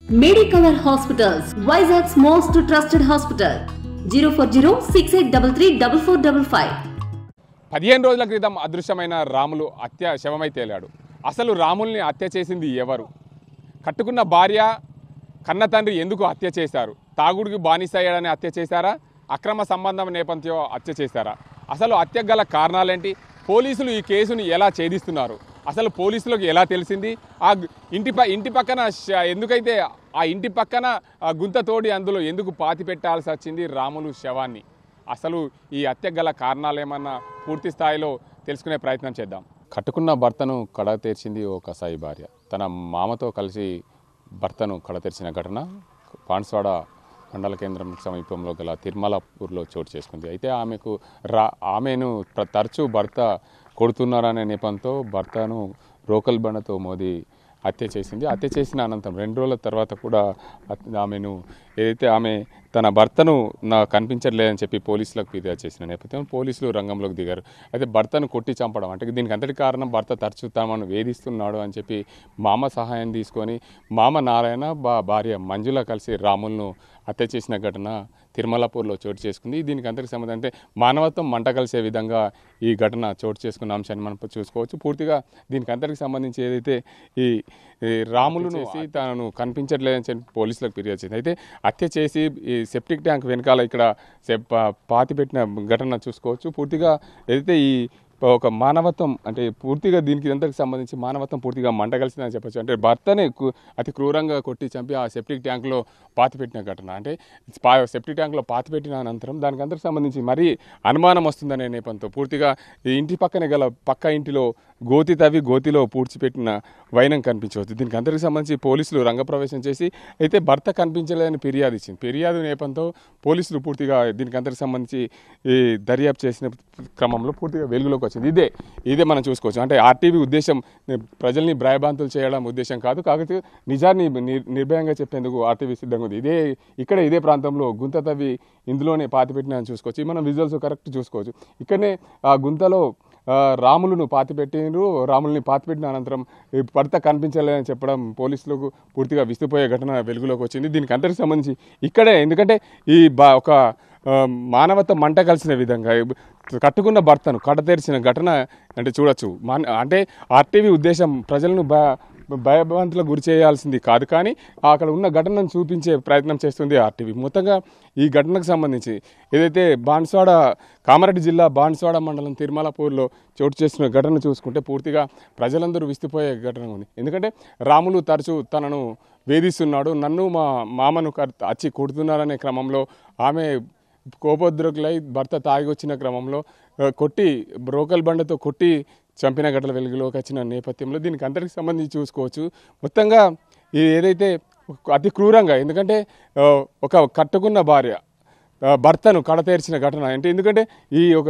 Medicover hospitals Vizag's most trusted hospital zero four zero six eight double three double four double five పదిహేను రోజుల క్రితం అదృశ్యమైన రాములు హత్య శవమై తేలాడు అసలు రాముల్ని హత్య చేసింది ఎవరు కట్టుకున్న భార్య కన్న తండ్రి ఎందుకు హత్య చేశారు తాగుడికి బానిసయ్యాడని హత్య చేశారా అక్రమ సంబంధం నేపథ్యం హత్య చేశారా అసలు హత్య గల కారణాలేంటి పోలీసులు ఈ కేసుని ఎలా ఛేదిస్తున్నారు అసలు పోలీసులకు ఎలా తెలిసింది ఆ గు- ఇంటి ప ఇంటి పక్కన శ- ఎందుకైతే ఆ ఇంటి పక్కన ఆ గుంత తోడి అందులో ఎందుకు పాతి పెట్టాల్సి వచ్చింది రాములు శవాన్ని అసలు ఈ హత్య గల కారణాలు ఏమన్నా పూర్తి స్థాయిలో తెలుసుకునే ప్రయత్నం చేద్దాం కట్టుకున్న భర్తను కడ తెరిచింది ఓ కసాయి భార్య తన మామతో కలిసి భర్తను కడ తెరిచిన ఘటన పాన్స్వాడ మండల కేంద్రం సమీపంలో గల తిరుమలపూర్లో చోటు చేసుకుంది అయితే ఆమెకు రా ఆమెను ప్ర- తరచూ భర్త కొడుతున్నారనే నెపంతో భర్తను రోకల్ బండతో మోది హత్య చేసింది హత్య చేసిన అనంతరం రెండు రోజుల తర్వాత కూడా అత్- ఆమెను ఏదైతే ఆమె తన భర్తను నా కనిపించట్లేదని చెప్పి పోలీసులకు ఫిర్యాదు చేసిన నేపథ్యం పోలీసులు రంగంలోకి దిగారు అయితే భర్తను కొట్టి చంపడం అంటే దీనికి అంతటి కారణం భర్త తరచూ తమను వేధిస్తున్నాడు అని చెప్పి మామ సహాయం తీసుకొని మామ నారాయణ బా భార్య మంజుల కలిసి రాములను హత్య చేసిన ఘటన తిరుమలపూర్లో చోటు చేసుకుంది దీనికి అంతటి సంబంధం అంటే మానవత్వం మంట కలిసే విధంగా ఈ ఘటన చోటు చేసుకున్న అంశాన్ని మనం చూసుకోవచ్చు పూర్తిగా దీనికి అంతటికి సంబంధించి ఏదైతే ఈ ఈ రాములను చేసి తనను కనిపించట్లేదని చెప్పి పోలీసులకు ఫిర్యాదు చేసింది అయితే హత్య చేసి ఈ సెప్టిక్ ట్యాంక్ వెనకాల ఇక్కడ సెప్ పాతి పెట్టిన ఘటన చూసుకోవచ్చు పూర్తిగా ఏదైతే ఈ ఒక మానవత్వం అంటే పూర్తిగా దీనికి అంతకు సంబంధించి మానవత్వం పూర్తిగా మంట కలిసిందని చెప్పొచ్చు అంటే భర్తనే కు- అతి క్రూరంగా కొట్టి చంపి ఆ సెప్టిక్ ట్యాంక్లో పాతి పెట్టిన ఘటన అంటే పా సెప్టిక్ ట్యాంక్లో పాతి పెట్టిన అనంతరం దానికి అందరికి సంబంధించి మరీ అనుమానం వస్తుందనే నేపథ్యంతో పూర్తిగా ఈ ఇంటి పక్కనే గల పక్క ఇంటిలో గోతి తవ్వి గోతిలో పూడ్చిపెట్టిన వైనం కనిపించవచ్చు దీనికి అందరికి సంబంధించి పోలీసులు రంగప్రవేశం చేసి అయితే భర్త కనిపించలేదని ఫిర్యాదు ఇచ్చింది ఫిర్యాదు నేపథ్యంతో పోలీసులు పూర్తిగా దీనికి అందరికి సంబంధించి ఈ దర్యాప్తు చేసిన క్రమంలో పూర్తిగా వెలుగులోకి వచ్చింది ఇదే ఇదే మనం చూసుకోవచ్చు అంటే ఆర్టీవీ ఉద్దేశం ప్రజల్ని భయభ్రాంతులు చేయడం ఉద్దేశం కాదు కాకపోతే నిజాన్ని నిర్- నిర్భయంగా చెప్పేందుకు ఆర్టీవీ సిద్ధంగా ఉంది ఇదే ఇక్కడ ఇదే ప్రాంతంలో గుంత తవ్వి ఇందులోనే పాతిపెట్టిన చూసుకోవచ్చు ఈ మనం విజువల్స్ కరెక్ట్ చూసుకోవచ్చు ఇక్కడనే ఆ గుంతలో ఆ, రాములను పాతిపెట్టిండ్రు రాముల్ని పాతిపెట్టిన అనంతరం ఈ భర్త కనిపించలేదని చెప్పడం పోలీసులకు పూర్తిగా విస్తుపోయే ఘటన వెలుగులోకి వచ్చింది దీనికి అందరికి సంబంధించి ఇక్కడే ఎందుకంటే ఈ బా ఒక ఆ, మానవత మంట కలిసిన విధంగా కట్టుకున్న భర్తను కడతెరిచిన ఘటన అంటే చూడొచ్చు మన అంటే ఆర్టీవీ ఉద్దేశం ప్రజలను భ భయభ్రాంతులకు గురి చేయాల్సింది కాదు కానీ అక్కడ ఉన్న ఘటనను చూపించే ప్రయత్నం చేస్తుంది ఆర్టీవీ మొత్తంగా ఈ ఘటనకు సంబంధించి ఏదైతే బాన్స్వాడ కామారెడ్డి జిల్లా బాన్స్వాడ మండలం తిరుమలపూర్లో చోటు చేసిన ఘటన చూసుకుంటే పూర్తిగా ప్రజలందరూ విస్తుపోయే ఘటన ఉంది ఎందుకంటే రాములు తరచూ తనను వేధిస్తున్నాడు నన్ను మా మామను కర్- వచ్చి కొడుతున్నారనే క్రమంలో ఆమె కోపోద్రకులై భర్త తాగి వచ్చిన క్రమంలో ఆ, కొట్టి బ్రోకల్ బండతో కొట్టి చంపిన ఘటన వెలుగులోకి వచ్చిన నేపథ్యంలో దీనికి అందరికి సంబంధించి చూసుకోవచ్చు మొత్తంగా ఇది ఏదైతే అతి క్రూరంగా ఎందుకంటే ఆ, ఒక కట్టుకున్న భార్య ఆ, భర్తను కడతేర్చిన ఘటన అంటే ఎందుకంటే ఈ ఒక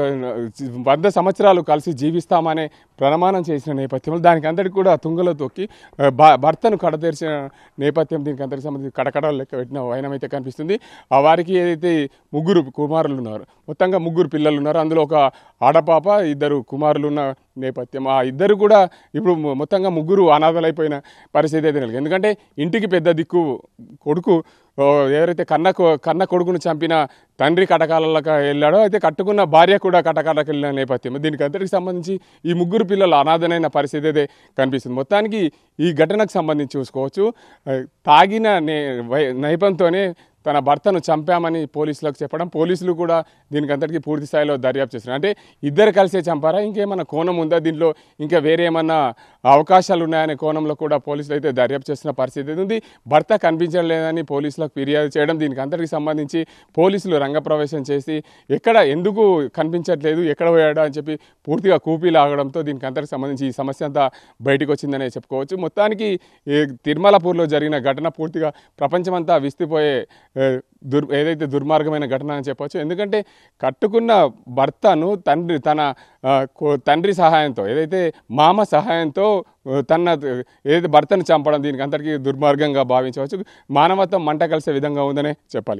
వంద సంవత్సరాలు కలిసి జీవిస్తామనే ప్రమాణం చేసిన నేపథ్యంలో దానికి అందరికి కూడా తుంగలో తొక్కి ఆ, భ- భర్తను కడతేర్చిన నేపథ్యం దీనికి అందరికి సంబంధించి కడకడలు లెక్క పెట్టిన వైనం అయితే కనిపిస్తుంది ఆ వారికి ఏదైతే ముగ్గురు కుమారులు ఉన్నారు మొత్తంగా ముగ్గురు పిల్లలు ఉన్నారు అందులో ఒక ఆడపాప ఇద్దరు కుమారులు ఉన్న నేపథ్యం ఆ ఇద్దరు కూడా ఇప్పుడు మొ- మొత్తంగా ముగ్గురు అనాథలైపోయిన పరిస్థితి అయితే నెలకొంది. ఎందుకంటే ఇంటికి పెద్ద దిక్కు కొడుకు ఓ, ఎవరైతే కన్న కొ- కన్న కొడుకును చంపిన తండ్రి కటకాలకు వెళ్ళాడో అయితే కట్టుకున్న భార్య కూడా కటకాలకు వెళ్ళిన నేపథ్యం దీనికి అంతటికి సంబంధించి ఈ ముగ్గురు పిల్లలు అనాథనైన పరిస్థితి అయితే కనిపిస్తుంది మొత్తానికి ఈ ఘటనకు సంబంధించి చూసుకోవచ్చు ఆ, తాగిన నే వై- నైపంతోనే తన భర్తను చంపామని పోలీసులకు చెప్పడం పోలీసులు కూడా దీనికి అంతటికీ పూర్తి స్థాయిలో దర్యాప్తు చేస్తున్నారు అంటే ఇద్దరు కలిసే చంపారా ఇంకేమన్నా కోణం ఉందా దీంట్లో ఇంకా వేరే ఏమన్నా అవకాశాలు ఉన్నాయనే కోణంలో కూడా పోలీసులు అయితే దర్యాప్తు చేస్తున్న పరిస్థితి అయితే ఉంది భర్త కనిపించడం లేదని పోలీసులకు ఫిర్యాదు చేయడం దీనికి అంతటికి సంబంధించి పోలీసులు రంగప్రవేశం చేసి ఎక్కడ ఎందుకు కనిపించట్లేదు ఎక్కడ పోయాడు అని చెప్పి పూర్తిగా కూపీ లాగడంతో దీనికి అంతటికి సంబంధించి ఈ సమస్య అంతా బయటకు వచ్చిందనే చెప్పుకోవచ్చు మొత్తానికి ఈ తిరుమలపూర్లో జరిగిన ఘటన పూర్తిగా ప్రపంచమంతా విస్తుపోయే ఏ, దుర్ ఏదైతే దుర్మార్గమైన ఘటన అని చెప్పొచ్చు ఎందుకంటే కట్టుకున్న భర్తను తండ్రి తన ఆ, కో- తండ్రి సహాయంతో ఏదైతే మామ సహాయంతో ఆ, తన ఏదైతే భర్తను చంపడం దీనికి అంతటికీ దుర్మార్గంగా భావించవచ్చు మానవత్వం మంట కలిసే విధంగా ఉందనే చెప్పాలి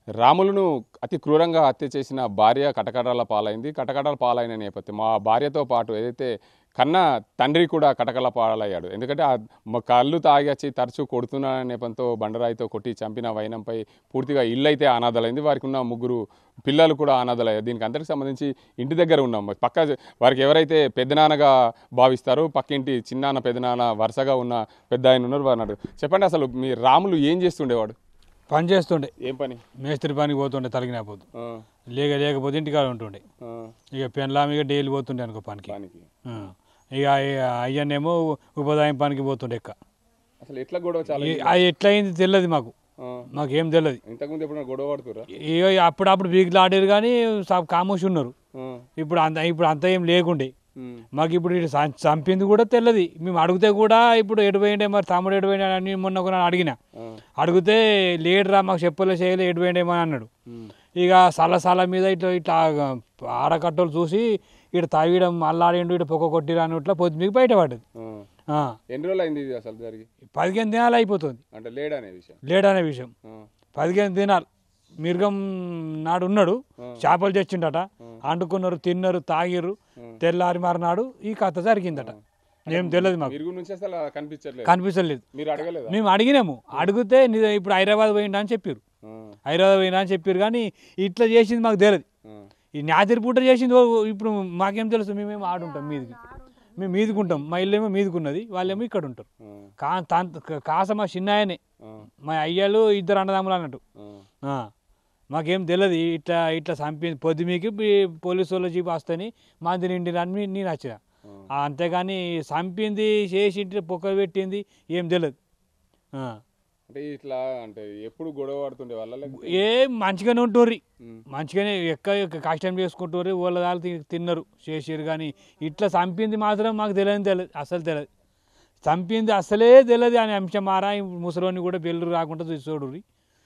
రాములను అతి క్రూరంగా హత్య చేసిన భార్య కటకటాల పాలైంది కటకటాల పాలైన నేపథ్యం మా భార్యతో పాటు ఏదైతే కన్న తండ్రి కూడా కటకల పాలయ్యాడు ఎందుకంటే ఆ మ- కళ్ళు తాగచ్చి తరచూ కొడుతున్న నేపథ్యంతో బండరాయితో కొట్టి చంపిన వైనంపై పూర్తిగా ఇల్లు అయితే అనాథలైంది వారికి ఉన్న ముగ్గురు పిల్లలు కూడా అనాథలయ్యారు దీనికి అందరికి సంబంధించి ఇంటి దగ్గర ఉన్నాం పక్క వారికి ఎవరైతే పెద్దనాన్నగా భావిస్తారో పక్కింటి చిన్నాన్న పెద్దనాన్న వరుసగా ఉన్న పెద్ద ఆయన ఉన్నారు వారు అన్నారు చెప్పండి అసలు మీ రాములు ఏం చేస్తుండేవాడు పని చేస్తుండే ఏం పని మేస్త్రి పనికి పోతుండే తలిగిన పోతు ఆ, లేక లేకపోతే ఇంటికాడ ఉంటుండే ఆ, ఇక పెన్లామిగా డైలీ పోతుండే అనుకో పనికి పనికి ఆ. ఇక అయ్యనేమో ఉపాధ్యాయం పనికి పోతుండే ఎక్క అసలు ఎట్లా గొడవ చాలా ఈ- అది ఎట్లయింది తెలియదు మాకు ఆ, మాకేం తెలియదు ఇంతకుముందు ఎప్పుడైనా గొడవ పడుతురా ఇక అప్పుడప్పుడు వీకులు ఆడారు కానీ సా- కామోషి ఉన్నారు ఇప్పుడు అంత ఇప్పుడు అంత ఏం లేకుండే మాకు ఇప్పుడు ఇటు సం- చంపింది కూడా తెలియదు మేము అడిగితే కూడా ఇప్పుడు ఎటు పోయిండే మరి తమ్ముడు ఎటు పోయిండే అని మొన్న ఒక నాడు అడిగిన అడిగితే లేడురా మాకు చెప్పలే చేయలే ఎటు పోయిండేమో అని అన్నాడు ఇక సల సల మీద ఇట్లా ఇట్లా ఆడకట్టలు చూసి ఇటు తాగిడం అల్లాడిండు ఇటు పొగ కొట్టిరా అని ఇట్లా పొద్దు మీకు బయటపడ్డది ఆ. ఎన్ని రోజులు అయింది ఇది అసలు జరిగి పదిహేను దినాలు అయిపోతుంది అంటే లేడనే విషయం లేడనే విషయం ఆ, పదిహేను దినాలు మిరుగం నాడు ఉన్నాడు చేపలు తెచ్చిండట అండుకున్నారు తిన్నారు తాగిర్రు తెల్లారి మరునాడు ఈ కథ జరిగిందట ఏం తెలియదు మాకు మిరుగు నుంచి అసలు కనిపించట్లేదు కనిపించలేదు మీరు అడగలేదా మేము అడిగినాము అడిగితే నీ- ఇప్పుడు హైదరాబాద్ పోయిండా అని చెప్పారు ఆ, హైదరాబాద్ పోయినా అని చెప్పారు కానీ ఇట్లా చేసింది మాకు తెలియదు ఆ, ఈ న్యాతిరి పూట చేసింది ఓ- ఇప్పుడు మాకేం తెలుసు మేమేమో ఆడుంటాం మీదికి మేము మీదికుంటాం మా ఇల్లు ఏమో మీదికున్నది వాళ్ళేమో ఇక్కడ ఉంటారు ఆ, కా తాన్- కాస మా చిన్న ఆయనే ఆ, మా అయ్యాలు ఇద్దరు అన్నదమ్ములు అన్నట్టు ఆ. ఆ, మాకేం తెలియదు ఇట్లా ఇట్లా చంపింది పొద్దుమీకి పోలీసు వాళ్ళ జీపు వస్తాని మంది నిండి అని నేను వచ్చిన ఆ, అంతేగాని చంపింది చేసి ఇంటి పొక్క పెట్టింది ఏం తెలియదు ఆ. అంటే ఇట్లా అంటే ఎప్పుడు గొడవ పడుతుండే వాళ్ళ లేకపోతే ఏ మంచిగానే ఉంటుర్రి ఉమ్. మంచిగానే ఎక్క ఎక్క కష్టం చేసుకుంటుర్రి వాళ్ళ దాళ్ళు తి- తిన్నారు చేసిర్రు కానీ ఇట్లా చంపింది మాత్రం మాకు తెలియదు తెలియదు అసలు తెలియదు చంపింది అసలే తెలియదు అని అంశం మారా ఈ ముసలోని కూడా బెల్లు రాకుండా చూసి చూడుర్రి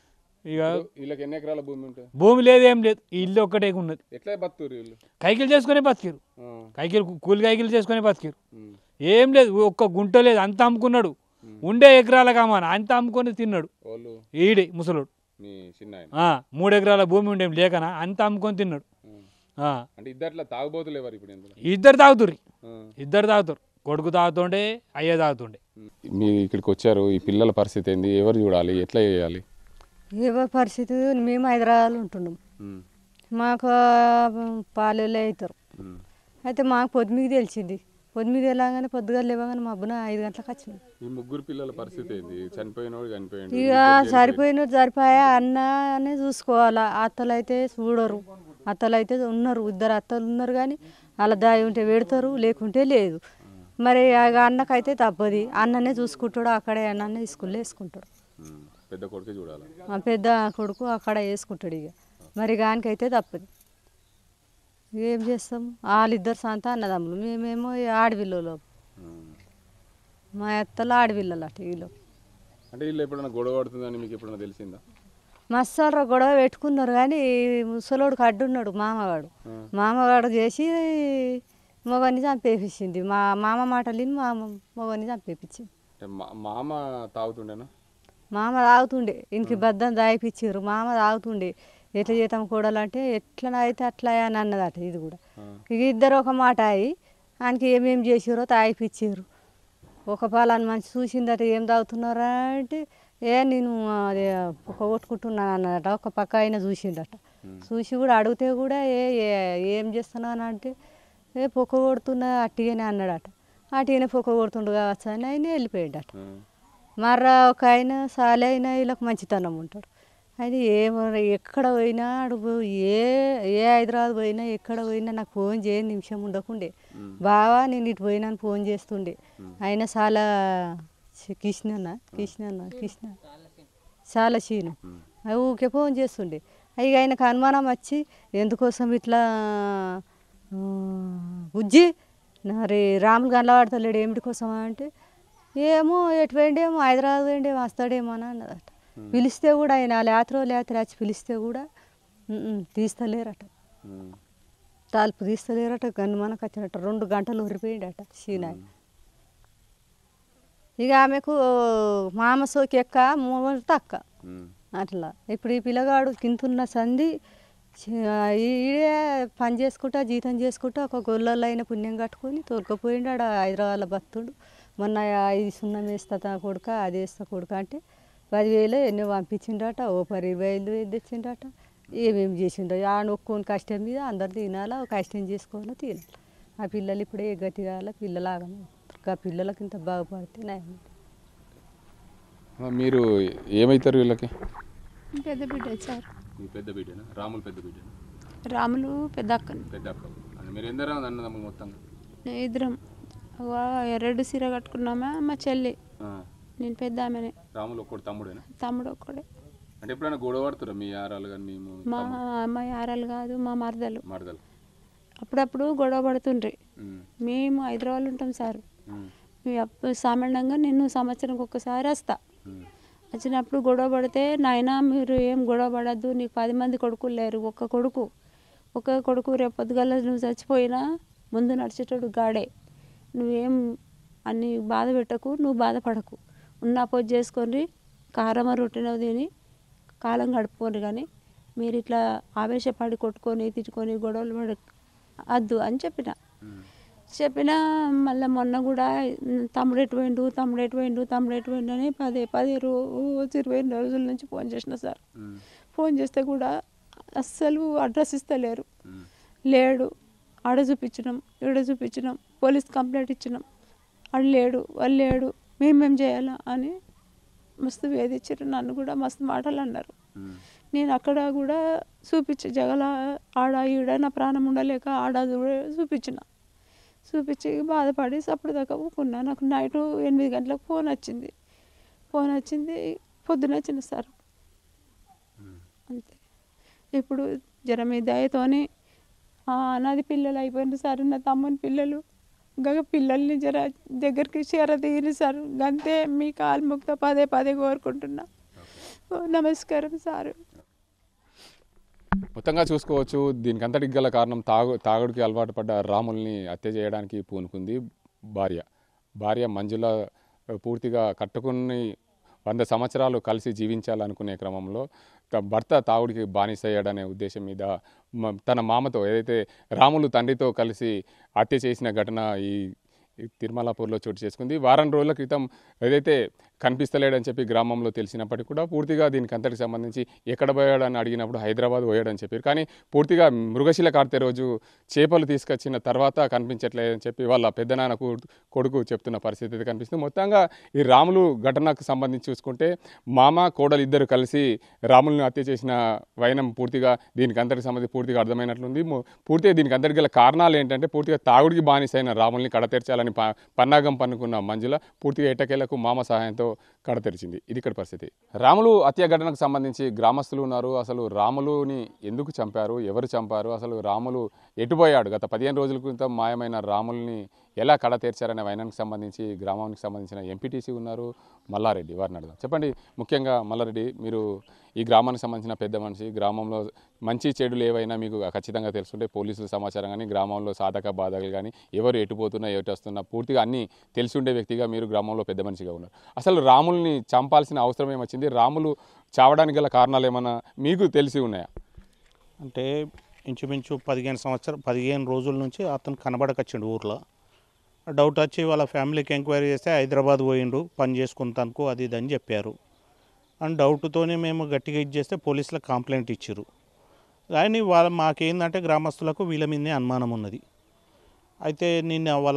ఇక వీళ్ళకి ఎన్ని ఎకరాల భూమి ఉంటుంది భూమి లేదు ఏం లేదు ఈ ఇల్లు ఒక్కటే ఉన్నది ఎట్లా బతుకురు వీళ్ళు కైకిలు చేసుకునే బతికిరు ఆ, కైకిలు కూలి కైకిలు చేసుకునే బతికిరు ఉమ్, ఏం లేదు ఒక్క గుంట లేదు అంత అమ్ముకున్నాడు ఉండే ఎకరాల కామాన అంత అమ్ముకొని తిన్నాడు వాళ్ళు ఈడే ముసలోడు మీ చిన్న ఆయన ఆ, మూడు ఎకరాల భూమి ఉండే లేకనా అంత అమ్ముకొని తిన్నాడు ఉమ్. ఆ, అంటే ఇద్దట్లా తాగుబోతులు ఎవరు ఇప్పుడు ఇందులో ఇద్దరు తాగుతుర్రి ఆ. ఇద్దరు తాగుతారు కొడుకు తాగుతుండే అయ్యే తాగుతుండే మీ ఇక్కడికి వచ్చారు ఈ పిల్లల పరిస్థితి ఏంది ఎవరు చూడాలి ఎట్లా చేయాలి ఎవరి పరిస్థితి మేము హైదరాబాద్లో ఉంటున్నాం ఉమ్, మాకు పాలెళ్ళే అవుతారు ఉమ్. అయితే మాకు పొద్దుమికి తెలిసింది పొద్దుమికి వెళ్ళగానే పొద్దుగా లేవగానే మా అబ్బున ఐదు గంటలకు వచ్చినాం ఈ ముగ్గురు పిల్లల పరిస్థితి ఏంది చనిపోయినోడు చనిపోయిండు ఇక సరిపోయిన సరిపోయా అన్ననే చూసుకోవాలా అత్తలు అయితే చూడరు అత్తలు అయితే ఉన్నారు ఇద్దరు అత్తలు ఉన్నారు కానీ అలా దాయి ఉంటే పెడతారు లేకుంటే లేదు మరి ఇక అన్నకైతే తప్పది అన్ననే చూసుకుంటాడు అక్కడే అన్ననే స్కూల్లో వేసుకుంటాడు ఉమ్, పెద్ద కొడుకే చూడాలి మా పెద్ద కొడుకు అక్కడ వేసుకుంటాడు ఇక మరి గానికైతే తప్పదు ఏం చేస్తాం వాళ్ళిద్దరు సంత అన్నదమ్ములు మేమేమో ఈ ఆడపిల్లలు ఉమ్. మా అత్తలు ఆడపిల్లలు అట వీళ్ళు అంటే వీళ్ళు ఎప్పుడైనా గొడవ పడుతుందని మీకు ఎప్పుడైనా తెలిసిందా మస్తాలు గొడవ పెట్టుకున్నారు కానీ ముసలోడు కడ్డున్నాడు మామగాడు మామగాడు చేసి మొగని చంపేపించింది మా మామ మాటలు విని మా మొగని చంపేపించింది అంటే మా మామ తాగుతుండేనా మామ తాగుతుండే ఇంటికి బద్దం దాయిపించారు మామ తాగుతుండే ఎట్లా చేతాం కూడాలంటే ఎట్లా అయితే అట్లా అని అన్నదట ఇది కూడా ఇక ఇద్దరు ఒక మాట అయి ఆయనకి ఏమేం చేసిరో తాగిపించారు ఒక పాలని మంచి చూసిందట ఏం తాగుతున్నారా అంటే ఏ నేను అదే ఒక కొట్టుకుంటున్నాను అన్నదట ఒక పక్క ఆయన చూసిందట చూసి కూడా అడిగితే కూడా ఏ ఏ- ఏం చేస్తున్నాను అంటే ఏ పొక్క కొడుతున్నా అట్టిగానే అన్నాడట అట్టిగానే పొక్క కొడుతుండు కావచ్చు అని ఆయన వెళ్ళిపోయాడట మర్రా ఒక ఆయన సాలే అయినా వీళ్ళకి మంచితనం ఉంటాడు అది ఏ ఎక్కడ పోయినా అడుగు ఏ ఏ హైదరాబాద్ పోయినా ఎక్కడ పోయినా నాకు ఫోన్ చేయని నిమిషం ఉండకుండే బావా నేను ఇటు పోయినాను ఫోన్ చేస్తుండే ఆయన చాలా చి- కృష్ణన్న కృష్ణన్న కృష్ణ చాలా చీను అవి ఊకే ఫోన్ చేస్తుండే ఇక ఆయనకు అనుమానం వచ్చి ఎందుకోసం ఇట్లా ఆ, బుజ్జి మరి రాములు కనబడతలేడు ఏమిటి కోసం అంటే ఏమో ఎటు పోయిండేమో హైదరాబాద్ పోయిండేమో వస్తాడేమో అని అన్నదట పిలిస్తే కూడా ఆయన లేత్రో లేత్ర వచ్చి పిలిస్తే కూడా "ఉమ్మ్, తీస్తలేరట తలుపు తీస్తలేరట గన్ను మనకు వచ్చినట్టు రెండు గంటలు ఉరిపోయిండట సీనాయి ఇక ఆమెకు మామ సోకి ఎక్క మూడు తక్క అట్లా ఇప్పుడు ఈ పిల్లగాడు కింతున్న సంధి చి- ఈడే పని చేసుకుంటా జీతం చేసుకుంటా ఒక గొల్లలో అయిన పుణ్యం కట్టుకొని తోలుకపోయిండు ఆడ హైదరాబాద్లో బతుడు మొన్న ఐదు సున్నం వేస్తా తా కొడుక అది వేస్తా కొడుక అంటే పదివేలు ఎన్నో పంపించిండట ఓ పది వేలు తెచ్చిండట ఏమేమి చేసిండో ఆ నొక్కొని కష్టం మీద అందరు తినాలా కష్టం చేసుకోవాలా తినాలి ఆ పిల్లలు ఇప్పుడే ఏ గతి కావాలా పిల్లలు ఆగమ ఆ పిల్లలకి ఇంత బాగుపడితే నయం మీరు ఏమవుతారు వీళ్ళకి పెద్ద బిడ్డ సార్ మీ పెద్ద బిడ్డనా రాములు పెద్ద బిడ్డనా రాములు పెద్ద అక్కని పెద్ద అక్క అంటే మీరు ఎందరో అన్నదమ్ములు మొత్తంగా నేను ఇద్దరం ఒక ఎర్రడు సీర కట్టుకున్నామా మా చెల్లి ఆ. నేను పెద్ద ఆమెనే రాములు ఒక్కడు తమ్ముడేనా తమ్ముడు ఒక్కడే అంటే ఎప్పుడైనా గొడవ పడుతురా మీ యారాలు కానీ మేము మా అమ్మాయి ఆరాలు కాదు మా మరదలు మరదలు అప్పుడప్పుడు గొడవ పడుతుండ్రి ఉమ్, మేము హైదరాబాద్లో ఉంటాం సార్ ఉమ్, మేము అప్పుడు సామాన్యంగా నేను సంవత్సరంకి ఒక్కసారి వస్తా ఉమ్, వచ్చినప్పుడు గొడవ పడితే నాయన మీరు ఏం గొడవ పడద్దు నీకు పది మంది కొడుకులు లేరు ఒక్క కొడుకు ఒక్క కొడుకు రేపు పొద్దుగల నువ్వు చచ్చిపోయినా ముందు నడిచేటోడు గాడే నువ్వేం అన్ని బాధ పెట్టకు నువ్వు బాధపడకు ఉన్న పొద్దు చేసుకొని కారమ రొట్టెన తిని కాలం గడుపుకోండి కానీ మీరు ఇట్లా ఆవేశపడి కొట్టుకొని తిట్టుకొని గొడవలు పడ వద్దు అని చెప్పిన ఉమ్. చెప్పిన మళ్ళీ మొన్న కూడా తమ్ముడు ఎటు పోయిండు తమ్ముడు ఎటు పోయిండు తమ్ముడు ఎటు పోయిండు అని పదే పదే రోజు ఇరవై రోజుల నుంచి ఫోన్ చేసిన సార్ ఉమ్, ఫోన్ చేస్తే కూడా అస్సలు అడ్రస్ ఇస్తలేరు ఉమ్. లేడు ఆడ చూపించినాం ఈడ చూపించినాం పోలీస్ కంప్లైంట్ ఇచ్చినాం ఆడు లేడు వాళ్ళు లేడు మేమేం చేయాలా అని మస్తు వేధించారు నన్ను కూడా మస్తు మాటలు అన్నారు ఉమ్. నేను అక్కడ కూడా చూపించి జగల ఆడ ఈడ నా ప్రాణం ఉండలేక ఆడ కూడా చూపించిన చూపించి బాధపడి అప్పుడు దాకా ఊకున్నా నాకు నైట్ ఎనిమిది గంటలకు ఫోన్ వచ్చింది ఫోన్ వచ్చింది పొద్దున వచ్చింది సార్ అంతే ఇప్పుడు జర మీ దయతోని ఆ, నాది పిల్లలు అయిపోయింది సార్ నా తమ్ముని పిల్లలు గగ పిల్లల్ని జర దగ్గరికి చేరదీయని సార్ గంతే మీ కాలు ముక్త పదే పదే కోరుకుంటున్నా ఓ, నమస్కారం సార్ మొత్తంగా చూసుకోవచ్చు దీనికి అంతటికి గల కారణం తాగు తాగుడికి అలవాటు పడ్డ రాముల్ని హత్య చేయడానికి పూనుకుంది భార్య భార్య మంజుల పూర్తిగా కట్టుకుని వంద సంవత్సరాలు కలిసి జీవించాలనుకునే క్రమంలో త- భర్త తాగుడికి బానిసయ్యాడనే ఉద్దేశం మీద మ- తన మామతో ఏదైతే రాములు తండ్రితో కలిసి హత్య చేసిన ఘటన ఈ ఈ తిరుమలాపూర్లో చోటు చేసుకుంది వారం రోజుల క్రితం ఏదైతే కనిపిస్తలేడని చెప్పి గ్రామంలో తెలిసినప్పటికీ కూడా పూర్తిగా దీనికి అంతటికి సంబంధించి ఎక్కడ పోయాడని అడిగినప్పుడు హైదరాబాద్ పోయాడని చెప్పారు కానీ పూర్తిగా మృగశిల కార్తె రోజు చేపలు తీసుకొచ్చిన తర్వాత కనిపించట్లేదని చెప్పి వాళ్ళ పెద్దనాన్న కూ- కొడుకు చెప్తున్న పరిస్థితి అయితే కనిపిస్తుంది మొత్తంగా ఈ రాములు ఘటనకు సంబంధించి చూసుకుంటే మామ కోడలు ఇద్దరు కలిసి రాములను హత్య చేసిన వైనం పూర్తిగా దీనికి అంతటికి సంబంధించి పూర్తిగా అర్థమైనట్లుంది ము- పూర్తిగా దీనికి అంతటి గల కారణాలు ఏంటంటే పూర్తిగా తాగుడికి బానిసైన రాముల్ని కడతెరచాలని ప పన్నాగం పన్నుకున్న మంజుల పూర్తిగా ఎట్టకేలకు మామ సహాయంతో కడతెరిచింది ఇది ఇక్కడ పరిస్థితి రాములు హత్య ఘటనకు సంబంధించి గ్రామస్తులు ఉన్నారు అసలు రాములుని ఎందుకు చంపారు ఎవరు చంపారు అసలు రాములు ఎటుపోయాడు గత పదిహేను రోజుల క్రితం మాయమైన రాముల్ని ఎలా కడ తీర్చారనే వైనానికి సంబంధించి గ్రామానికి సంబంధించిన ఎంపీటీసీ ఉన్నారు మల్లారెడ్డి వారిని అడదాం చెప్పండి ముఖ్యంగా మల్లారెడ్డి మీరు ఈ గ్రామానికి సంబంధించిన పెద్ద మనిషి గ్రామంలో మంచి చెడులు ఏవైనా మీకు ఖచ్చితంగా తెలుసుంటే పోలీసుల సమాచారం కానీ గ్రామంలో సాధక బాధకులు కానీ ఎవరు ఎటుపోతున్నా ఎటు వస్తున్నా పూర్తిగా అన్నీ తెలిసి ఉండే వ్యక్తిగా మీరు గ్రామంలో పెద్ద మనిషిగా ఉన్నారు అసలు రాముల్ని చంపాల్సిన అవసరం ఏమొచ్చింది రాములు చావడానికి గల కారణాలు ఏమైనా మీకు తెలిసి ఉన్నాయా అంటే ఇంచుమించు పదిహేను సంవత్సరం పదిహేను రోజుల నుంచి అతను కనబడకొచ్చిండు ఊర్లో డౌట్ వచ్చి వాళ్ళ ఫ్యామిలీకి ఎంక్వైరీ చేస్తే హైదరాబాద్ పోయిండు పని చేసుకుంటానుకో అది ఇది అని చెప్పారు అండ్ డౌట్తోనే మేము గట్టిగా ఇది చేస్తే పోలీసులకు కంప్లైంట్ ఇచ్చారు కానీ వాళ్ళ మాకేందంటే గ్రామస్తులకు వీళ్ళ మీదనే అనుమానం ఉన్నది అయితే నిన్న వాళ్ళ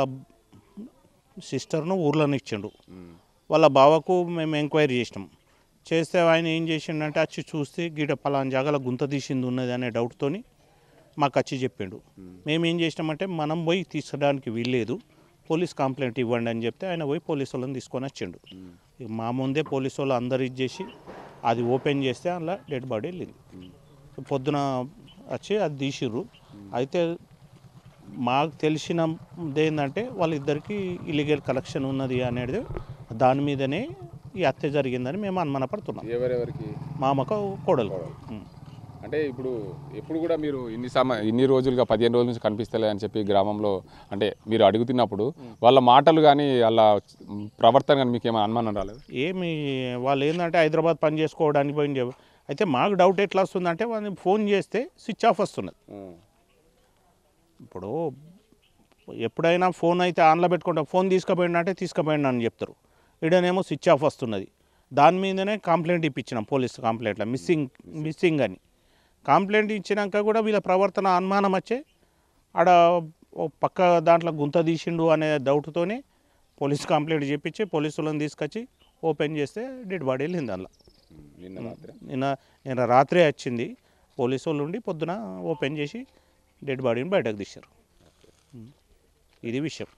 సిస్టర్ను ఊర్లోనే ఇచ్చిండు వాళ్ళ బావకు మేము ఎంక్వైరీ చేసినాం చేస్తే ఆయన ఏం చేసిండంటే వచ్చి చూస్తే గీడ పలానా జాగాలో గుంత తీసింది ఉన్నది అనే డౌట్తోని మాకు వచ్చి చెప్పిండు మేము ఏం చేసినామంటే మనం పోయి తీసడానికి వీల్లేదు పోలీస్ కంప్లైంట్ ఇవ్వండి అని చెప్తే ఆయన పోయి పోలీసు వాళ్ళని తీసుకొని వచ్చిండు ఇక మా ముందే పోలీసు వాళ్ళు అందరు ఇచ్చేసి అది ఓపెన్ చేస్తే అలా డెడ్ బాడీ వెళ్ళింది పొద్దున వచ్చి అది తీసిర్రు అయితే మాకు తెలిసినది ఏంటంటే వాళ్ళిద్దరికి ఇల్లీగల్ కలెక్షన్ ఉన్నది అనేది దాని మీదనే ఈ హత్య జరిగిందని మేము అనుమానపడుతున్నాం ఎవరెవరికి మామకు కోడలు ఉం. అంటే ఇప్పుడు ఎప్పుడు కూడా మీరు ఇన్ని సమ ఇన్ని రోజులుగా పదిహేను రోజుల నుంచి కనిపిస్తలే అని చెప్పి గ్రామంలో అంటే మీరు అడుగుతున్నప్పుడు వాళ్ళ మాటలు కానీ వాళ్ళ ప్రవర్తన కానీ మీకు ఏమైనా అనుమానం రాలేదు ఏమి వాళ్ళు ఏంటంటే హైదరాబాద్ పని చేసుకోవడానికి పోయింది అయితే మాకు డౌట్ ఎట్లా వస్తుందంటే వాళ్ళని ఫోన్ చేస్తే స్విచ్ ఆఫ్ వస్తున్నది ఇప్పుడు ఎప్పుడైనా ఫోన్ అయితే ఆన్లో పెట్టుకుంటాం ఫోన్ తీసుకుపోయిండు అంటే తీసుకుపోయిండు అని చెప్తారు ఈడనేమో స్విచ్ ఆఫ్ వస్తున్నది దాని మీదనే కంప్లైంట్ ఇప్పించినాం పోలీస్ కంప్లైంట్లో మిస్సింగ్ మిస్సింగ్ అని కంప్లైంట్ ఇచ్చినాక కూడా వీళ్ళ ప్రవర్తన అనుమానం వచ్చే ఆడ ఓ పక్క దాంట్లో గుంత తీసిండు అనే డౌట్తోనే పోలీస్ కంప్లైంట్ చెప్పించి పోలీసులను తీసుకొచ్చి ఓపెన్ చేస్తే డెడ్ బాడీ వెళ్ళింది అందులో నిన్న రాత్రి నిన్న నిన్న రాత్రే వచ్చింది పోలీసు వాళ్ళు ఉండి పొద్దున ఓపెన్ చేసి డెడ్ బాడీని బయటకు తీశారు ఇది విషయం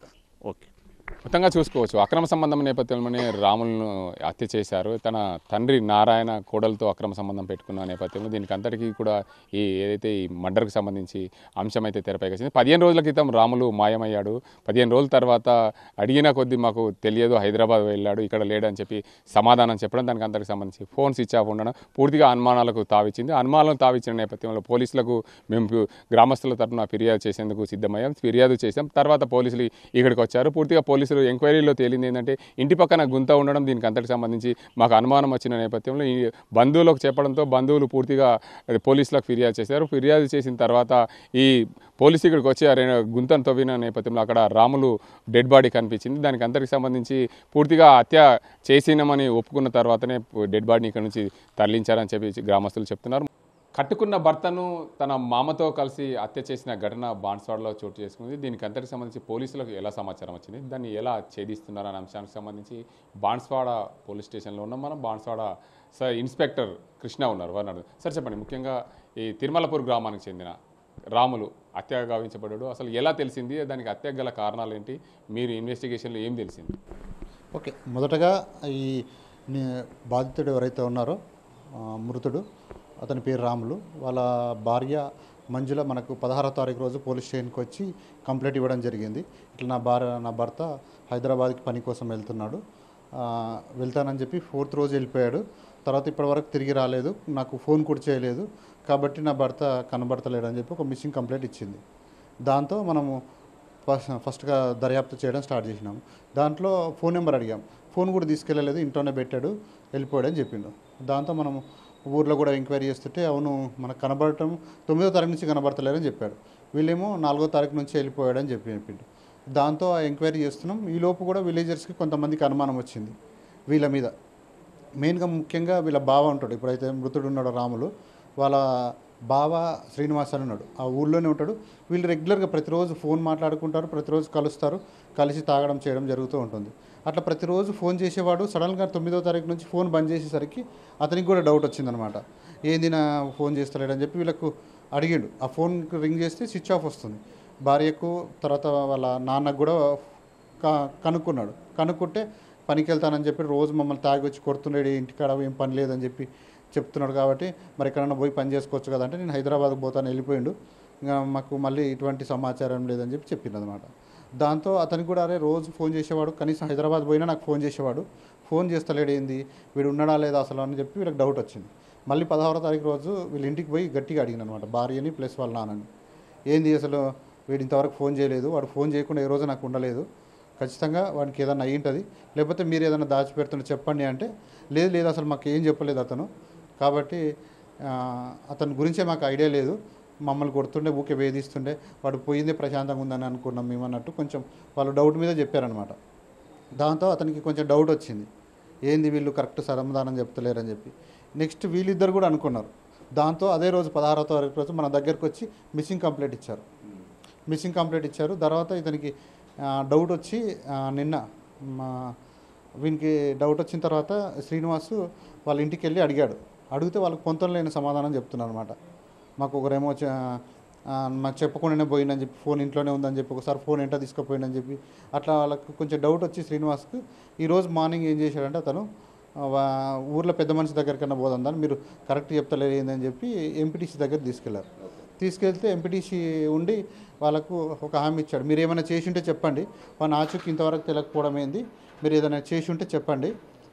ఓకే మొత్తంగా చూసుకోవచ్చు అక్రమ సంబంధం నేపథ్యంలోనే రాములను హత్య చేశారు తన తండ్రి నారాయణ కోడలతో అక్రమ సంబంధం పెట్టుకున్న నేపథ్యంలో దీనికి అంతటికీ కూడా ఈ ఏదైతే ఈ మర్డర్కి సంబంధించి అంశం అయితే తెరపైకి వచ్చింది పదిహేను రోజుల క్రితం రాములు మాయమయ్యాడు పదిహేను రోజుల తర్వాత అడిగిన కొద్దీ మాకు తెలియదు హైదరాబాద్ వెళ్ళాడు ఇక్కడ లేడని చెప్పి సమాధానం చెప్పడం దానికి అంతటికి సంబంధించి ఫోన్ స్విచ్ ఆఫ్ ఉండడం పూర్తిగా అనుమానాలకు తావిచ్చింది అనుమానాలను తావిచ్చిన నేపథ్యంలో పోలీసులకు మేము గ్రామస్తుల తరఫున ఫిర్యాదు చేసేందుకు సిద్ధమయ్యాం ఫిర్యాదు చేసాం తర్వాత పోలీసులు ఇక్కడికి వచ్చారు పూర్తిగా పోలీసులు ఎంక్వైరీలో తేలింది ఏంటంటే ఇంటి పక్కన గుంత ఉండడం దీనికి అంతటికి సంబంధించి మాకు అనుమానం వచ్చిన నేపథ్యంలో ఈ బంధువులకు చెప్పడంతో బంధువులు పూర్తిగా అది పోలీసులకు ఫిర్యాదు చేశారు ఫిర్యాదు చేసిన తర్వాత ఈ పోలీసు ఇక్కడికి వచ్చి ఆ రెండు గుంతను తవ్విన నేపథ్యంలో అక్కడ రాములు డెడ్ బాడీ కనిపించింది దానికి అందరికి సంబంధించి పూర్తిగా హత్య చేసినామని ఒప్పుకున్న తర్వాతనే డెడ్ బాడీని ఇక్కడ నుంచి తరలించారని చెప్పి గ్రామస్తులు చెప్తున్నారు కట్టుకున్న భర్తను తన మామతో కలిసి హత్య చేసిన ఘటన బాన్స్వాడలో చోటు చేసుకుంది దీనికి అంతటికి సంబంధించి పోలీసులకు ఎలా సమాచారం వచ్చింది దాన్ని ఎలా ఛేదిస్తున్నారు అనే అంశానికి సంబంధించి బాన్స్వాడ పోలీస్ స్టేషన్లో ఉన్నాం మనం బాన్స్వాడ సార్ ఇన్స్పెక్టర్ కృష్ణ ఉన్నారు వారు అడుగు. సార్ చెప్పండి ముఖ్యంగా ఈ తిరుమలపూర్ గ్రామానికి చెందిన రాములు హత్య గావించబడ్డాడు అసలు ఎలా తెలిసింది దానికి హత్య గల కారణాలు ఏంటి మీరు ఇన్వెస్టిగేషన్లో ఏం తెలిసింది ఓకే మొదటగా ఈ ని- బాధితుడు ఎవరైతే ఉన్నారో ఆ, మృతుడు అతని పేరు రాములు వాళ్ళ భార్య మంజుల మనకు పదహారో తారీఖు రోజు పోలీస్ స్టేషన్కి వచ్చి కంప్లైంట్ ఇవ్వడం జరిగింది ఇట్లా నా భార్య నా భర్త హైదరాబాద్కి పని కోసం వెళ్తున్నాడు ఆ, వెళ్తానని చెప్పి ఫోర్త్ రోజు వెళ్ళిపోయాడు తర్వాత ఇప్పటివరకు తిరిగి రాలేదు నాకు ఫోన్ కూడా చేయలేదు కాబట్టి నా భర్త కనబడతలేడు అని చెప్పి ఒక మిస్సింగ్ కంప్లైంట్ ఇచ్చింది దాంతో మనము ఫస్ట్ ఫస్ట్గా దర్యాప్తు చేయడం స్టార్ట్ చేసినాం దాంట్లో ఫోన్ నెంబర్ అడిగాం ఫోన్ కూడా తీసుకెళ్ళలేదు ఇంట్లోనే పెట్టాడు వెళ్ళిపోయాడని చెప్పిండు దాంతో మనం ఊర్లో కూడా ఎంక్వైరీ చేస్తుంటే అవును మనకు కనబడటం తొమ్మిదో తారీఖు నుంచి కనబడతలేరని చెప్పాడు వీళ్ళేమో నాలుగో తారీఖు నుంచి వెళ్ళిపోయాడని చెప్పి చెప్పిండు దాంతో ఆ ఎంక్వైరీ చేస్తున్నాం ఈ లోపు కూడా విలేజర్స్కి కొంతమందికి అనుమానం వచ్చింది వీళ్ళ మీద మెయిన్గా ముఖ్యంగా వీళ్ళ బావ ఉంటాడు ఇప్పుడైతే మృతుడు ఉన్నాడు రాములు వాళ్ళ బావ శ్రీనివాస్ అని ఉన్నాడు ఆ ఊళ్ళోనే ఉంటాడు వీళ్ళు రెగ్యులర్గా ప్రతిరోజు ఫోన్ మాట్లాడుకుంటారు ప్రతిరోజు కలుస్తారు కలిసి తాగడం చేయడం జరుగుతూ ఉంటుంది అట్లా ప్రతిరోజు ఫోన్ చేసేవాడు సడన్గా తొమ్మిదో తారీఖు నుంచి ఫోన్ బంద్ చేసేసరికి అతనికి కూడా డౌట్ వచ్చిందనమాట ఏంది నా ఫోన్ చేస్తలేడని చెప్పి వీళ్ళకు అడిగిండు ఆ ఫోన్ రింగ్ చేస్తే స్విచ్ ఆఫ్ వస్తుంది భార్యకు తర్వాత వాళ్ళ నాన్నకు కూడా క- కనుక్కున్నాడు కనుక్కుంటే పనికి వెళ్తానని చెప్పి రోజు మమ్మల్ని తాగి వచ్చి కొడుతున్నాడు ఇంటికాడ ఏం పని లేదని చెప్పి చెప్తున్నాడు కాబట్టి మరి ఎక్కడన్నా పోయి పని చేసుకోవచ్చు కదా అంటే నేను హైదరాబాద్కి పోతాను వెళ్ళిపోయిండు ఇంకా మాకు మళ్ళీ ఇటువంటి సమాచారం లేదని చెప్పి చెప్పింది అనమాట దాంతో అతనికి కూడా అరే రోజు ఫోన్ చేసేవాడు కనీసం హైదరాబాద్ పోయినా నాకు ఫోన్ చేసేవాడు ఫోన్ చేస్తలేడు ఏంది వీడు ఉన్నాడా లేదా అసలు అని చెప్పి వీళ్ళకి డౌట్ వచ్చింది మళ్ళీ పదహారో తారీఖు రోజు వీళ్ళ ఇంటికి పోయి గట్టిగా అడిగిన అనమాట భార్యని ప్లస్ వాళ్ళ నాన్నని ఏంది అసలు వీడు ఇంతవరకు ఫోన్ చేయలేదు వాడు ఫోన్ చేయకుండా ఏ రోజు నాకు ఉండలేదు ఖచ్చితంగా వాడికి ఏదైనా అయ్యి ఉంటుంది లేకపోతే మీరు ఏదైనా దాచిపెడుతుంటే చెప్పండి అంటే లేదు లేదు అసలు మాకు ఏం చెప్పలేదు అతను కాబట్టి ఆ, అతని గురించే మాకు ఐడియా లేదు మమ్మల్ని కొడుతుండే ఊకే వేధిస్తుండే వాడు పోయిందే ప్రశాంతంగా ఉందని అనుకున్నాం మేము అన్నట్టు కొంచెం వాళ్ళు డౌట్ మీద చెప్పారనమాట దాంతో అతనికి కొంచెం డౌట్ వచ్చింది ఏంది వీళ్ళు కరెక్ట్ సమాధానం చెప్తలేరని చెప్పి నెక్స్ట్ వీళ్ళిద్దరు కూడా అనుకున్నారు దాంతో అదే రోజు పదహారో తారీఖు రోజు మన దగ్గరకు వచ్చి మిస్సింగ్ కంప్లైంట్ ఇచ్చారు మిస్సింగ్ కంప్లైంట్ ఇచ్చారు తర్వాత ఇతనికి ఆ, డౌట్ వచ్చి ఆ, నిన్న మా వీనికి డౌట్ వచ్చిన తర్వాత శ్రీనివాసు వాళ్ళ ఇంటికి వెళ్ళి అడిగాడు అడిగితే వాళ్ళకి పొంతం లేని సమాధానం చెప్తున్నారు అనమాట మాకు ఒకరేమో చ- ఆ, మాకు చెప్పకుండానే పోయిందని చెప్పి ఫోన్ ఇంట్లోనే ఉందని చెప్పి ఒకసారి ఫోన్ ఎంట తీసుకుపోయిందని చెప్పి అట్లా వాళ్ళకి కొంచెం డౌట్ వచ్చి శ్రీనివాస్కి ఈరోజు మార్నింగ్ ఏం చేశాడంటే అతను ఆ, వా- ఊర్లో పెద్ద మనిషి దగ్గరికన్నా పోదందని మీరు కరెక్ట్ చెప్తలేరు ఏందని చెప్పి ఎంపీటీసీ దగ్గర తీసుకెళ్లారు తీసుకెళ్తే ఎంపీటీసీ ఉండి వాళ్ళకు ఒక హామీ ఇచ్చాడు మీరు ఏమైనా చేసి ఉంటే చెప్పండి వాళ్ళ ఆచూకి ఇంతవరకు తెలియకపోవడం ఏంది మీరు ఏదైనా చేసి ఉంటే చెప్పండి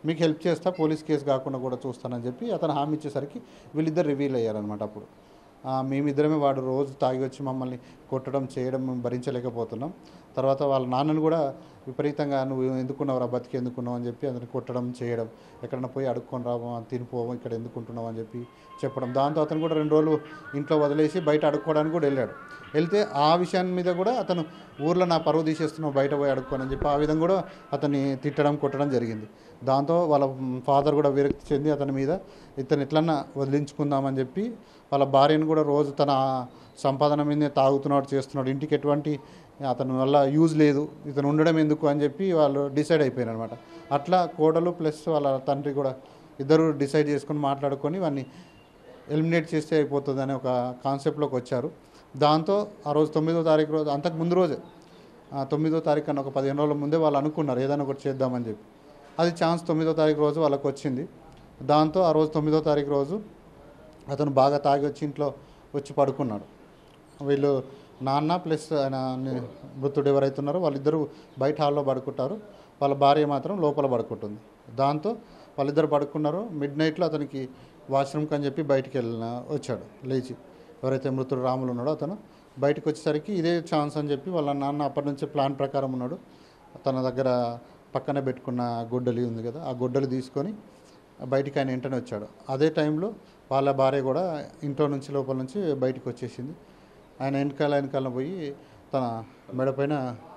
మీకు హెల్ప్ చేస్తా పోలీస్ కేసు కాకుండా కూడా చూస్తానని చెప్పి అతను హామీ ఇచ్చేసరికి వీళ్ళిద్దరు రివీల్ అయ్యారనమాట అప్పుడు ఆ, మేమిద్దరమే వాడు రోజు తాగి వచ్చి మమ్మల్ని కొట్టడం చేయడం మేము భరించలేకపోతున్నాం తర్వాత వాళ్ళ నాన్నను కూడా విపరీతంగా నువ్వు ఎందుకున్నావు రా బతికి ఎందుకున్నావు అని చెప్పి అతను కొట్టడం చేయడం ఎక్కడన్నా పోయి అడుక్కొని రావు తినిపోవు ఇక్కడ ఎందుకుంటున్నావు అని చెప్పి చెప్పడం దాంతో అతను కూడా రెండు రోజులు ఇంట్లో వదిలేసి బయట అడుక్కోవడానికి కూడా వెళ్ళాడు వెళ్తే ఆ విషయాన్ని మీద కూడా అతను ఊర్లో నా పరువు తీసేస్తున్నావు బయట పోయి అడుక్కోనని చెప్పి ఆ విధంగా కూడా అతన్ని తిట్టడం కొట్టడం జరిగింది దాంతో వాళ్ళ ఫాదర్ కూడా విరక్తి చెంది అతని మీద ఇతను ఎట్లన్నా వదిలించుకుందామని చెప్పి వాళ్ళ భార్యను కూడా రోజు తన సంపాదన మీదే తాగుతున్నాడు చేస్తున్నాడు ఇంటికి ఎటువంటి అతని వల్ల యూజ్ లేదు ఇతను ఉండడం ఎందుకు అని చెప్పి వాళ్ళు డిసైడ్ అయిపోయారు అనమాట అట్లా కోడలు ప్లస్ వాళ్ళ తండ్రి కూడా ఇద్దరు డిసైడ్ చేసుకొని మాట్లాడుకొని వాడిని ఎలిమినేట్ చేస్తే అయిపోతుంది అనే ఒక కాన్సెప్ట్లోకి వచ్చారు దాంతో ఆ రోజు తొమ్మిదో తారీఖు రోజు అంతకు ముందు రోజే ఆ తొమ్మిదో తారీఖు అన్న ఒక పదిహేను రోజుల ముందే వాళ్ళు అనుకున్నారు ఏదైనా ఒకటి చేద్దామని చెప్పి అది ఛాన్స్ తొమ్మిదో తారీఖు రోజు వాళ్ళకి వచ్చింది దాంతో ఆ రోజు తొమ్మిదో తారీఖు రోజు అతను బాగా తాగి వచ్చి ఇంట్లో వచ్చి పడుకున్నాడు వీళ్ళు నాన్న ప్లస్ ఆయన ని- మృతుడు ఎవరైతే ఉన్నారో వాళ్ళిద్దరూ బయట హాల్లో పడుకుంటారు వాళ్ళ భార్య మాత్రం లోపల పడుకుంటుంది దాంతో వాళ్ళిద్దరు పడుకున్నారో మిడ్ నైట్లో అతనికి వాష్రూమ్కి అని చెప్పి బయటికి వెళ్ళిన వచ్చాడు లేచి ఎవరైతే మృతుడు రాములు ఉన్నాడో అతను బయటకు వచ్చేసరికి ఇదే ఛాన్స్ అని చెప్పి వాళ్ళ నాన్న అప్పటి నుంచే ప్లాన్ ప్రకారం ఉన్నాడు తన దగ్గర పక్కనే పెట్టుకున్న గొడ్డలి ఉంది కదా ఆ గొడ్డలి తీసుకొని బయటికి ఆయన వెంటనే వచ్చాడు అదే టైంలో వాళ్ళ భార్య కూడా ఇంట్లో నుంచి లోపల నుంచి బయటకు వచ్చేసింది ఆయన వెనకాల వెనకాల పోయి తన మెడపైన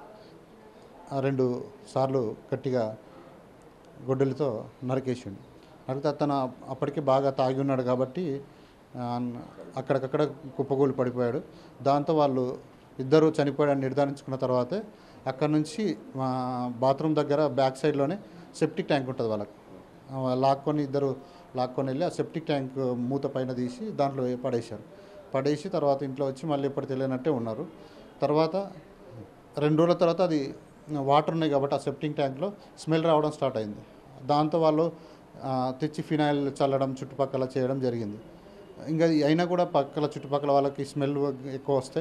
ఆ రెండు సార్లు గట్టిగా గొడ్డలితో నరికేసిండు నరికితే అతను అప్పటికి బాగా తాగి ఉన్నాడు కాబట్టి ఆ, అక్కడికక్కడ కుప్పగూలి పడిపోయాడు దాంతో వాళ్ళు ఇద్దరు చనిపోయాడని నిర్ధారించుకున్న తర్వాతే అక్కడ నుంచి మా బాత్రూమ్ దగ్గర బ్యాక్ సైడ్లోనే సెప్టిక్ ట్యాంక్ ఉంటుంది వాళ్ళకి ఆ, లాక్కొని ఇద్దరు లాక్కొని వెళ్ళి ఆ సెప్టిక్ ట్యాంక్ మూత పైన తీసి దాంట్లో పడేశారు పడేసి తర్వాత ఇంట్లో వచ్చి మళ్ళీ ఎప్పుడు తెలియనట్టే ఉన్నారు తర్వాత రెండు రోజుల తర్వాత అది వాటర్ ఉన్నాయి కాబట్టి ఆ సెప్టింగ్ ట్యాంక్లో స్మెల్ రావడం స్టార్ట్ అయింది దాంతో వాళ్ళు ఆ, తెచ్చి ఫినాయిల్ చల్లడం చుట్టుపక్కల చేయడం జరిగింది ఇంకా ఇది అయినా కూడా పక్కల చుట్టుపక్కల వాళ్ళకి స్మెల్ ఎక్కువ వస్తే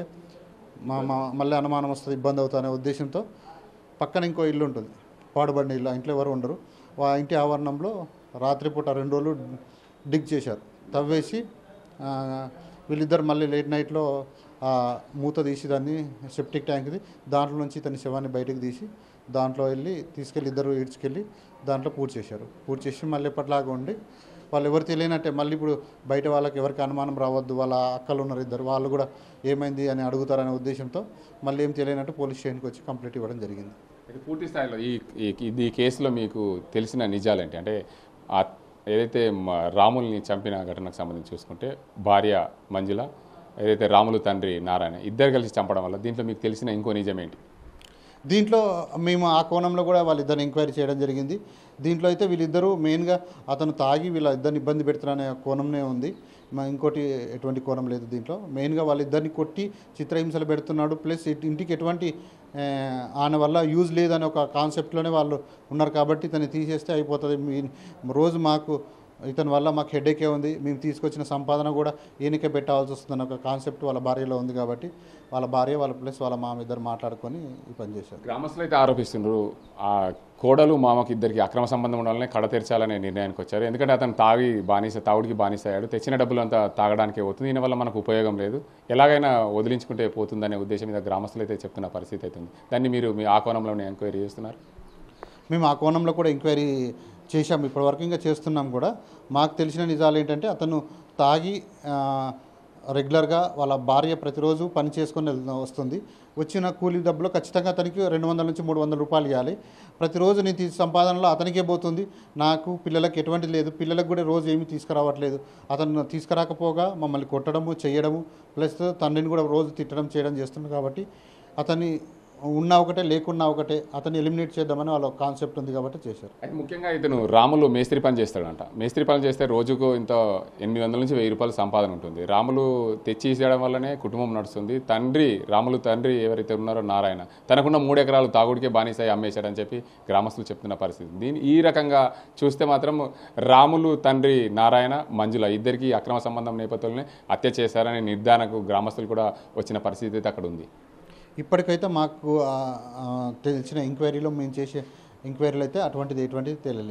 మా మా మళ్ళీ అనుమానం వస్తుంది ఇబ్బంది అవుతుంది అనే ఉద్దేశంతో పక్కన ఇంకో ఇల్లు ఉంటుంది పాడుబడిన ఇల్లు ఆ ఇంట్లో ఎవరు ఉండరు ఆ ఇంటి ఆవరణంలో రాత్రిపూట రెండు రోజులు డిగ్ చేశారు తవ్వేసి ఆ, వీళ్ళిద్దరు మళ్ళీ లేట్ నైట్లో ఆ మూత తీసి దాన్ని సెప్టిక్ ట్యాంక్ది దాంట్లో నుంచి తన శవాన్ని బయటకు తీసి దాంట్లో వెళ్ళి తీసుకెళ్ళి ఇద్దరు ఈడ్చుకెళ్ళి దాంట్లో పూర్తి చేశారు పూర్తి చేసి మళ్ళీ ఎప్పటిలాగా ఉండి వాళ్ళు ఎవరు తెలియనట్టే మళ్ళీ ఇప్పుడు బయట వాళ్ళకి ఎవరికి అనుమానం రావద్దు వాళ్ళ అక్కలు ఉన్నారు ఇద్దరు వాళ్ళు కూడా ఏమైంది అని అడుగుతారనే ఉద్దేశంతో మళ్ళీ ఏం తెలియనట్టు పోలీస్ స్టేషన్కి వచ్చి కంప్లైంట్ ఇవ్వడం జరిగింది ఇది పూర్తి స్థాయిలో ఈ ఈ- ఇది ఈ కేసులో మీకు తెలిసిన నిజాలేంటి అంటే ఆ ఏదైతే మ- రాముల్ని చంపిన ఘటనకు సంబంధించి చూసుకుంటే భార్య మంజుల ఏదైతే రాములు తండ్రి నారాయణ ఇద్దరు కలిసి చంపడం వల్ల దీంట్లో మీకు తెలిసిన ఇంకో నిజం ఏంటి దీంట్లో మేము ఆ కోణంలో కూడా వాళ్ళిద్దరిని ఎంక్వైరీ చేయడం జరిగింది దీంట్లో అయితే వీళ్ళిద్దరూ మెయిన్గా అతను తాగి వీళ్ళ ఇద్దరిని ఇబ్బంది పెడుతున్నారనే కోణంనే ఉంది మా ఇంకోటి ఎటువంటి కోణం లేదు దీంట్లో మెయిన్గా వాళ్ళిద్దరిని కొట్టి చిత్రహింసలు పెడుతున్నాడు ప్లస్ ఇట్- ఇంటికి ఎటువంటి ఆ, ఆయన వల్ల యూజ్ లేదనే ఒక కాన్సెప్ట్లోనే వాళ్ళు ఉన్నారు కాబట్టి ఇతన్ని తీసేస్తే అయిపోతుంది మీ రోజు మాకు ఇతని వల్ల మాకు హెడేకే ఉంది మేము తీసుకొచ్చిన సంపాదన కూడా ఈయనకే పెట్టాల్సి వస్తుందన్న ఒక కాన్సెప్ట్ వాళ్ళ భార్యలో ఉంది కాబట్టి వాళ్ళ భార్య వాళ్ళ ప్లస్ వాళ్ళ మామ ఇద్దరు మాట్లాడుకొని ఈ పని చేశారు గ్రామస్తులు అయితే ఆరోపిస్తున్నారు ఆ కోడలు మామకి ఇద్దరికి అక్రమ సంబంధం ఉండాలని కడ తెరచాలనే నిర్ణయానికి వచ్చారు ఎందుకంటే అతను తాగి బానిస తాగుడికి బానిస అయ్యాడు తెచ్చిన డబ్బులు అంతా తాగడానికే పోతుంది దీనివల్ల మనకు ఉపయోగం లేదు ఎలాగైనా వదిలించుకుంటే పోతుందనే ఉద్దేశం మీద గ్రామస్తులు అయితే చెప్తున్న పరిస్థితి అయితే ఉంది దాన్ని మీరు మీ ఆ కోణంలోనే ఎంక్వైరీ చేస్తున్నారు మేము ఆ కోణంలో కూడా ఎంక్వైరీ చేశాం ఇప్పటివరకు ఇంకా చేస్తున్నాం కూడా మాకు తెలిసిన నిజాలు ఏంటంటే అతను తాగి ఆ, రెగ్యులర్గా వాళ్ళ భార్య ప్రతిరోజు పని చేసుకొని వెళ్తూ- వస్తుంది వచ్చిన కూలీ డబ్బులో ఖచ్చితంగా అతనికి రెండు వందల నుంచి మూడు వందల రూపాయలు ఇవ్వాలి ప్రతిరోజు నేను తీసే సంపాదనలో అతనికే పోతుంది నాకు పిల్లలకు ఎటువంటి లేదు పిల్లలకు కూడా రోజు ఏమీ తీసుకురావట్లేదు అతను తీసుకురాకపోగా మమ్మల్ని కొట్టడము చేయడము ప్లస్ తండ్రిని కూడా రోజు తిట్టడం చేయడం చేస్తుంది కాబట్టి అతన్ని ఉన్నా ఒకటే లేకున్నా ఒకటే అతన్ని ఎలిమినేట్ చేద్దామని వాళ్ళ కాన్సెప్ట్ ఉంది కాబట్టి చేశారు అయితే ముఖ్యంగా ఇతను రాములు మేస్త్రి పని చేస్తాడంట మేస్త్రి పని చేస్తే రోజుకు ఇంత ఎనిమిది వందల నుంచి వెయ్యి రూపాయల సంపాదన ఉంటుంది రాములు తెచ్చి ఇచ్చేయడం వల్లనే కుటుంబం నడుస్తుంది తండ్రి రాములు తండ్రి ఎవరైతే ఉన్నారో నారాయణ తనకున్న మూడు ఎకరాలు తాగుడికే బానిసాయి అమ్మేశాడని చెప్పి గ్రామస్తులు చెప్తున్న పరిస్థితి దీని ఈ రకంగా చూస్తే మాత్రం రాములు తండ్రి నారాయణ మంజుల ఇద్దరికి అక్రమ సంబంధం నేపథ్యంలోనే హత్య చేశారనే నిర్ధారణకు గ్రామస్తులు కూడా వచ్చిన పరిస్థితి అయితే అక్కడ ఉంది ఇప్పటికైతే మాకు ఆ, ఆ, తెలిసిన ఎంక్వైరీలో మేము చేసే ఎంక్వైరీలో అయితే అటువంటిది ఎటువంటిది తెలియలేదు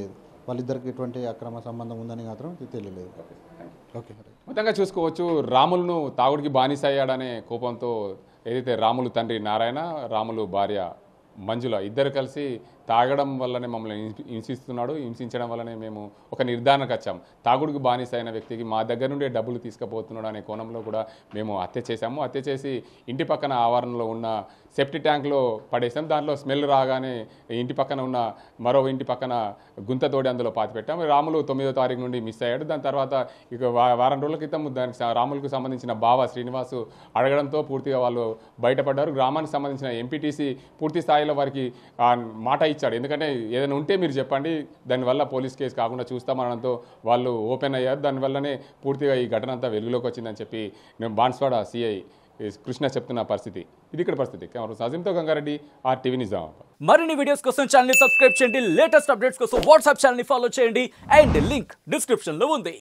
వాళ్ళిద్దరికి ఎటువంటి అక్రమ సంబంధం ఉందని మాత్రం తెలియలేదు ఓకే రైట్ మొత్తంగా చూసుకోవచ్చు రాములను తాగుడికి బానిస అయ్యాడనే కోపంతో ఏదైతే రాములు తండ్రి నారాయణ రాములు భార్య మంజుల ఇద్దరు కలిసి తాగడం వల్లనే మమ్మల్ని హింసి- హింసిస్తున్నాడు హింసించడం వల్లనే మేము ఒక నిర్ధారణకు వచ్చాం తాగుడికి బానిస అయిన వ్యక్తికి మా దగ్గర నుండే డబ్బులు తీసుకుపోతున్నాడు అనే కోణంలో కూడా మేము హత్య చేశాము హత్య చేసి ఇంటి పక్కన ఆవరణలో ఉన్న సెప్టి ట్యాంక్లో పడేసాం దాంట్లో స్మెల్ రాగానే ఇంటి పక్కన ఉన్న మరో ఇంటి పక్కన గుంత తోడి అందులో పాతి పెట్టాం రాములు తొమ్మిదో తారీఖు నుండి మిస్ అయ్యాడు దాని తర్వాత ఇక వా- వారం రోజుల క్రితం దానికి స- రాములకు సంబంధించిన బావ శ్రీనివాసు అడగడంతో పూర్తిగా వాళ్ళు బయటపడ్డారు గ్రామానికి సంబంధించిన ఎంపీటీసీ పూర్తి స్థాయిలో వారికి ఆ మాట ఇచ్చాడు ఎందుకంటే ఏదైనా ఉంటే మీరు చెప్పండి దానివల్ల పోలీస్ కేసు కాకుండా చూస్తామనడంతో వాళ్ళు ఓపెన్ అయ్యారు దానివల్లనే పూర్తిగా ఈ ఘటన అంతా వెలుగులోకి వచ్చిందని చెప్పి నేను బాన్స్వాడ సిఐ కృష్ణ చెప్తున్న పరిస్థితి ఇది ఇక్కడ పరిస్థితి కెమెరా సజింతో గంగారెడ్డి ఆ టీవీ నిజామాబాద్ మరిన్ని వీడియోస్ కోసం ఛానల్ సబ్స్క్రైబ్ చేయండి లేటెస్ట్ అప్డేట్స్ కోసం వాట్సాప్ ఛానల్ ఫాలో చేయండి అండ్ లింక్ డిస్క్రిప్షన్ లో ఉంది